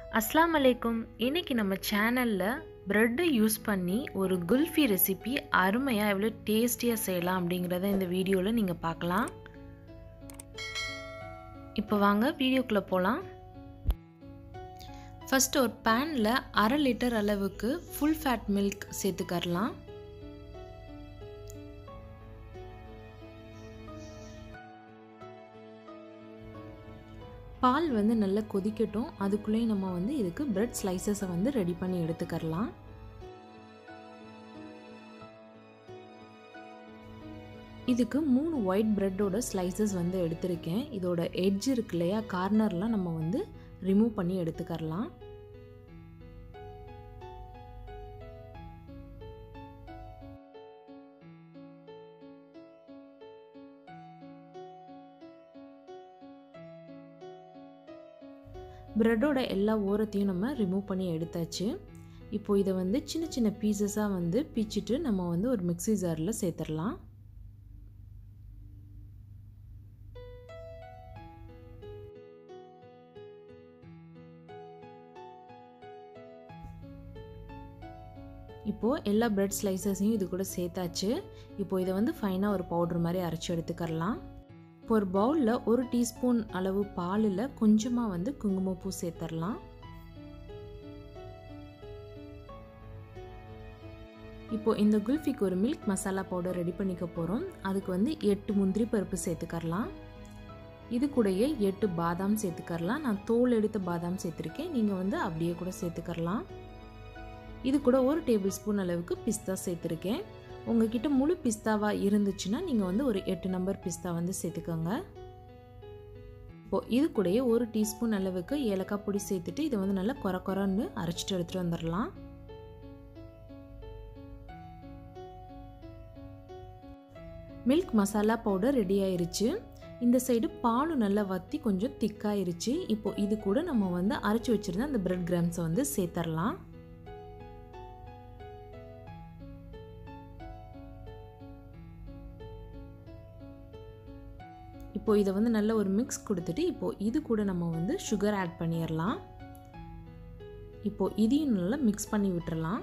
அஸ்லாம் அலைக்கும் இன்னைக்கு நம்ம சேனலில் ப்ரெட்டை யூஸ் பண்ணி ஒரு குல்ஃபி ரெசிபி அருமையாக எவ்வளோ டேஸ்டியாக செய்யலாம் அப்படிங்கிறத இந்த வீடியோவில் நீங்கள் பார்க்கலாம் இப்போ வாங்க வீடியோக்குள்ளே போகலாம் ஃபஸ்ட் ஒரு பேனில் அரை லிட்டர் அளவுக்கு ஃபுல் ஃபேட் மில்க் சேர்த்துக்கரலாம் பால் வந்து நல்லா கொதிக்கட்டும் அதுக்குள்ளேயும் நம்ம வந்து இதுக்கு பிரெட் ஸ்லைசஸை வந்து ரெடி பண்ணி எடுத்துக்கரலாம் இதுக்கு மூணு ஒயிட் ப்ரெட்டோட ஸ்லைசஸ் வந்து எடுத்திருக்கேன் இதோட எட்ஜ் இருக்கு இல்லையா கார்னர்லாம் நம்ம வந்து ரிமூவ் பண்ணி எடுத்துக்கரலாம் ப்ரெட்டோட எல்லா ஓரத்தையும் நம்ம ரிமூவ் பண்ணி எடுத்தாச்சு இப்போ இதை வந்து சின்ன சின்ன பீசஸாக வந்து பிச்சுட்டு நம்ம வந்து ஒரு மிக்சி ஜாரில் சேர்த்துடலாம் இப்போது எல்லா ப்ரெட் ஸ்லைசஸையும் இது கூட சேர்த்தாச்சு இப்போது இதை வந்து ஃபைனாக ஒரு பவுட்ரு மாதிரி அரைச்சி எடுத்துக்கரலாம் இப்போ ஒரு பவுலில் ஒரு டீஸ்பூன் அளவு பாலில் கொஞ்சமாக வந்து குங்குமப்பூ சேர்த்துடலாம் இப்போ இந்த குல்ஃபிக்கு ஒரு மில்க் மசாலா பவுடர் ரெடி பண்ணிக்க போகிறோம் அதுக்கு வந்து எட்டு முந்திரி பருப்பு சேர்த்துக்கரலாம் இது கூடயே எட்டு பாதாம் சேர்த்துக்கரலாம் நான் தோல் எடுத்த பாதாம் சேர்த்துருக்கேன் நீங்கள் வந்து அப்படியே கூட சேர்த்துக்கரலாம் இது கூட ஒரு டேபிள் ஸ்பூன் அளவுக்கு பிஸ்தா சேர்த்துருக்கேன் உங்ககிட்ட முழு பிஸ்தாவாக இருந்துச்சுன்னா நீங்கள் வந்து ஒரு எட்டு நம்பர் பிஸ்தா வந்து சேர்த்துக்கோங்க இப்போது இது கூடயே ஒரு டீஸ்பூன் அளவுக்கு ஏலக்காய் பொடி சேர்த்துட்டு இதை வந்து நல்லா குறை குறைன்னு அரைச்சிட்டு எடுத்துகிட்டு வந்துடலாம் மில்க் மசாலா பவுடர் ரெடி ஆயிருச்சு இந்த சைடு பாலும் நல்லா வற்றி கொஞ்சம் திக்காயிருச்சு இப்போ இது கூட நம்ம வந்து அரைச்சி வச்சுருந்த அந்த பிரெட் கிராம்ஸை வந்து சேர்த்துடலாம் இப்போ இதை வந்து நல்ல ஒரு மிக்ஸ் கொடுத்துட்டு இப்போது இது கூட நம்ம வந்து சுகர் ஆட் பண்ணிடலாம் இப்போது இதையும் நல்லா மிக்ஸ் பண்ணி விட்டுறலாம்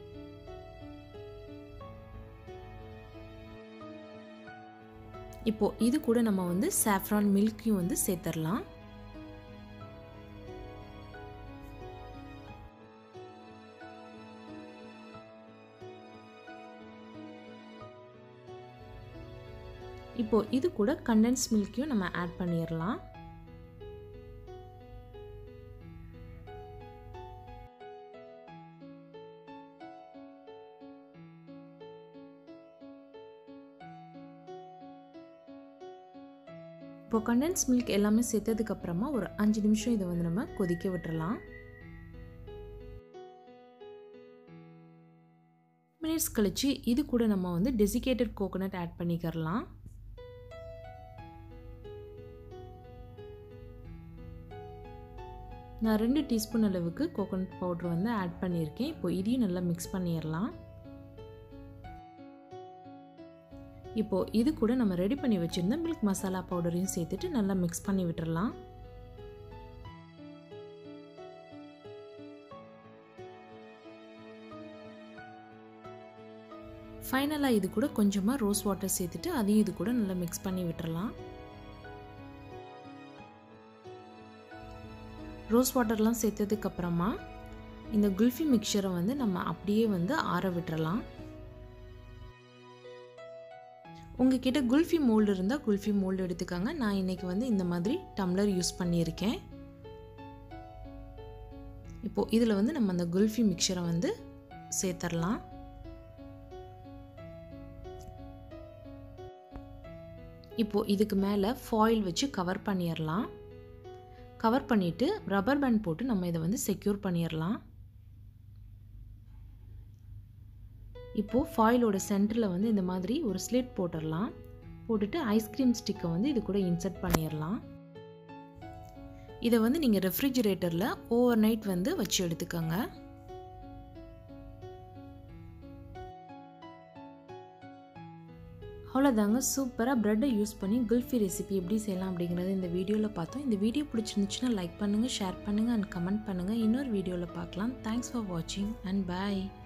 இப்போ இது கூட நம்ம வந்து சாஃப்ரான் மில்க்கையும் வந்து சேர்த்துடலாம் இப்போ இது கூட கண்டென்ஸ் மில்க்கையும் நம்ம ஆட் பண்ணிடலாம் இப்போ கண்டென்ஸ் மில்க் எல்லாமே சேர்த்ததுக்கு அப்புறமா ஒரு அஞ்சு நிமிஷம் இதை வந்து நம்ம கொதிக்க விட்டுறலாம் மினிட்ஸ் கழிச்சு இது கூட நம்ம வந்து டெசிகேட்டட் கோகோனட் ஆட் பண்ணிக்கிறலாம் நான் ரெண்டு டீஸ்பூன் அளவுக்கு கோகோனட் பவுட்ரு வந்து ஆட் பண்ணியிருக்கேன் இப்போ இதையும் நல்லா மிக்ஸ் பண்ணிடலாம் இப்போது இது கூட நம்ம ரெடி பண்ணி வச்சுருந்த மில்க் மசாலா பவுடரையும் சேர்த்துட்டு நல்லா மிக்ஸ் பண்ணி விட்டுறலாம் ஃபைனலாக இது கூட கொஞ்சமாக ரோஸ் வாட்டர் சேர்த்துட்டு அதையும் இது கூட நல்லா மிக்ஸ் பண்ணி விட்டுறலாம் ரோஸ் வாட்டர்லாம் சேர்த்ததுக்கு அப்புறமா இந்த குல்ஃபி மிக்சரை வந்து நம்ம அப்படியே வந்து ஆற விட்டுறலாம் உங்ககிட்ட குல்ஃபி மோல்டு இருந்தால் குல்ஃபி மோல்டு எடுத்துக்கோங்க நான் இன்றைக்கி வந்து இந்த மாதிரி டம்ளர் யூஸ் பண்ணியிருக்கேன் இப்போது இதில் வந்து நம்ம அந்த குல்ஃபி மிக்சரை வந்து சேர்த்துடலாம் இப்போது இதுக்கு மேலே ஃபாயில் வச்சு கவர் பண்ணிடலாம் கவர் பண்ணிவிட்டு ரப்பர் பேண்ட் போட்டு நம்ம இதை வந்து செக்யூர் பண்ணிடலாம் இப்போது ஃபாயிலோட சென்டரில் வந்து இந்த மாதிரி ஒரு ஸ்லிட் போட்டுடலாம் போட்டுட்டு ஐஸ்கிரீம் ஸ்டிக்கை வந்து இது கூட இன்சர்ட் பண்ணிடலாம் இதை வந்து நீங்கள் ரெஃப்ரிஜிரேட்டரில் ஓவர் நைட் வந்து வச்சு எடுத்துக்கோங்க அவ்வளோதாங்க சூப்பராக ப்ரெட்டை யூஸ் பண்ணி குல்ஃபி ரெசிபி எப்படி செய்யலாம் அப்படிங்கிறத இந்த வீடியோவில் பார்த்தோம் இந்த வீடியோ பிடிச்சிருந்துச்சுன்னா லைக் பண்ணுங்கள் ஷேர் பண்ணுங்கள் அண்ட் கமெண்ட் பண்ணுங்கள் இன்னொரு வீடியோவில் பார்க்கலாம் தேங்க்ஸ் ஃபார் வாட்சிங் அண்ட் பாய்